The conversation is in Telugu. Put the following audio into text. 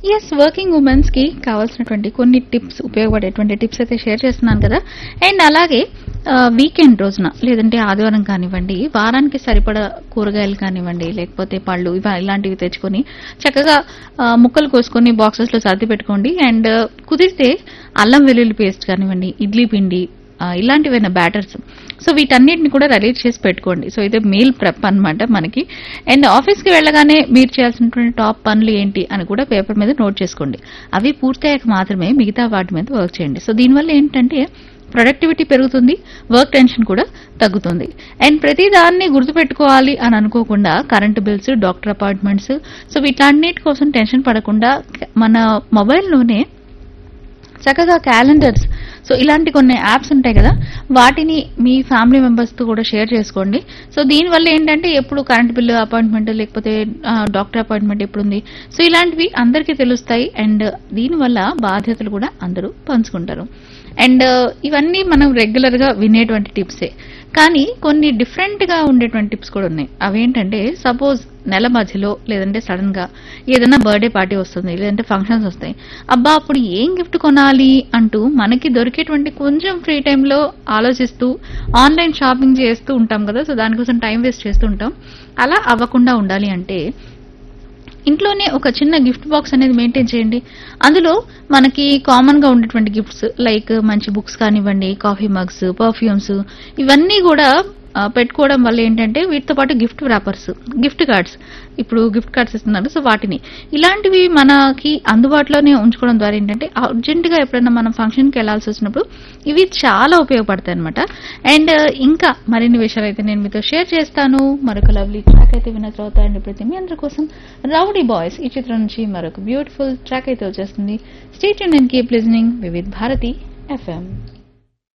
ఎస్ వర్కింగ్ ఉమెన్స్ కి కావాల్సినటువంటి కొన్ని టిప్స్ ఉపయోగపడేటువంటి టిప్స్ అయితే షేర్ చేస్తున్నాను కదా అండ్ అలాగే వీకెండ్ రోజున లేదంటే ఆదివారం కానివ్వండి వారానికి సరిపడా కూరగాయలు కానివ్వండి లేకపోతే పళ్ళు ఇవ ఇలాంటివి తెచ్చుకొని చక్కగా ఆ, ముక్కలు కోసుకొని బాక్సెస్ లో సర్ది పెట్టుకోండి అండ్ కుదిరితే అల్లం వెల్లుల్లి పేస్ట్ కానివ్వండి ఇడ్లీ పిండి ఆ, ఇలాంటివైనా బ్యాటర్స్ సో వీటన్నిటిని కూడా రెడీ చేసి పెట్టుకోండి సో ఇదే మీల్ ప్రెప్ అన్నమాట మనకి అండ్ ఆఫీస్కి వెళ్ళగానే మీరు చేయాల్సినటువంటి టాప్ పనులు ఏంటి అని కూడా పేపర్ మీద నోట్ చేసుకోండి అవి పూర్తయ్యాక మాత్రమే మిగతా వాటి మీద వర్క్ చేయండి సో దీనివల్ల ఏంటంటే ప్రొడక్టివిటీ పెరుగుతుంది వర్క్ టెన్షన్ కూడా తగ్గుతుంది అండ్ ప్రతి దాన్ని గుర్తుపెట్టుకోవాలి అని అనుకోకుండా current bills doctor appointments so వీటన్నిటి కోసం టెన్షన్ పడకుండా మన మొబైల్లోనే చక్కగా క్యాలెండర్స్ సో ఇలాంటి కొన్ని యాప్స్ ఉంటాయి కదా వాటిని మీ ఫ్యామిలీ మెంబర్స్తో కూడా షేర్ చేసుకోండి సో దీనివల్ల ఏంటంటే ఎప్పుడు కరెంట్ బిల్లు అపాయింట్మెంట్ లేకపోతే డాక్టర్ అపాయింట్మెంట్ ఎప్పుడు ఉంది సో ఇలాంటివి అందరికీ తెలుస్తాయి అండ్ దీనివల్ల బాధ్యతలు కూడా అందరూ పంచుకుంటారు అండ్ ఇవన్నీ మనం రెగ్యులర్ గా వినేటువంటి టిప్సే కానీ కొన్ని డిఫరెంట్ గా ఉండేటువంటి టిప్స్ కూడా ఉన్నాయి అవేంటంటే సపోజ్ నెల మధ్యలో లేదంటే సడన్ గా ఏదైనా బర్త్డే పార్టీ వస్తుంది లేదంటే ఫంక్షన్స్ వస్తాయి అబ్బా అప్పుడు ఏం గిఫ్ట్ కొనాలి అంటూ మనకి దొరికేటువంటి కొంచెం ఫ్రీ టైంలో ఆలోచిస్తూ ఆన్లైన్ షాపింగ్ చేస్తూ ఉంటాం కదా సో దానికోసం టైం వేస్ట్ చేస్తూ ఉంటాం అలా అవ్వకుండా ఉండాలి అంటే ఇంట్లోనే ఒక చిన్న గిఫ్ట్ బాక్స్ అనేది మెయింటైన్ చేయండి అందులో మనకి కామన్ గా ఉండేటువంటి గిఫ్ట్స్ లైక్ మంచి బుక్స్ కానివ్వండి కాఫీ మగ్స్ పర్ఫ్యూమ్స్ ఇవన్నీ కూడా ఆ, పెట్టుకోవడం వల్ల ఏంటంటే వీటితో పాటు గిఫ్ట్ వ్రాపర్స్ గిఫ్ట్ కార్డ్స్ ఇప్పుడు గిఫ్ట్ కార్డ్స్ ఇస్తున్నారు సో వాటిని ఇలాంటివి మనకి అందుబాటులోనే ఉంచుకోవడం ద్వారా ఏంటంటే అర్జెంట్ గా ఎప్పుడైనా మనం ఫంక్షన్ కి వెళ్లాల్సి వచ్చినప్పుడు ఇవి చాలా ఉపయోగపడతాయి అనమాట అండ్ ఇంకా మరిన్ని విషయాలు అయితే నేను మీతో షేర్ చేస్తాను మరొక లవ్లీ ట్రాక్ అయితే విన్న తర్వాత అండ్ ఇప్పుడైతే మీ అందరి కోసం రౌడీ బాయ్స్ ఈ చిత్రం నుంచి మరొక బ్యూటిఫుల్ ట్రాక్ అయితే వచ్చేస్తుంది state and keep listening Vividh Bharati FM